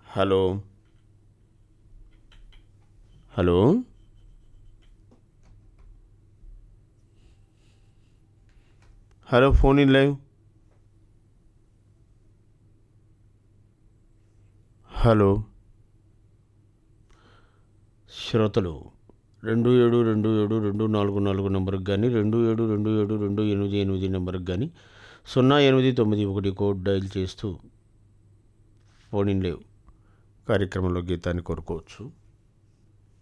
hello hello hello phone in live hello శ్రోతలు రెండు ఏడు రెండు ఏడు రెండు నాలుగు నాలుగు నెంబర్కి కానీ రెండు ఏడు రెండు ఏడు రెండు ఎనిమిది ఎనిమిది నెంబర్కి కానీ సున్నా ఎనిమిది తొమ్మిది ఒకటి కోడ్ డయల్ చేస్తూ ఫోన్ ఇన్ లేవ్ కార్యక్రమంలో గీతాన్ని కోరుకోవచ్చు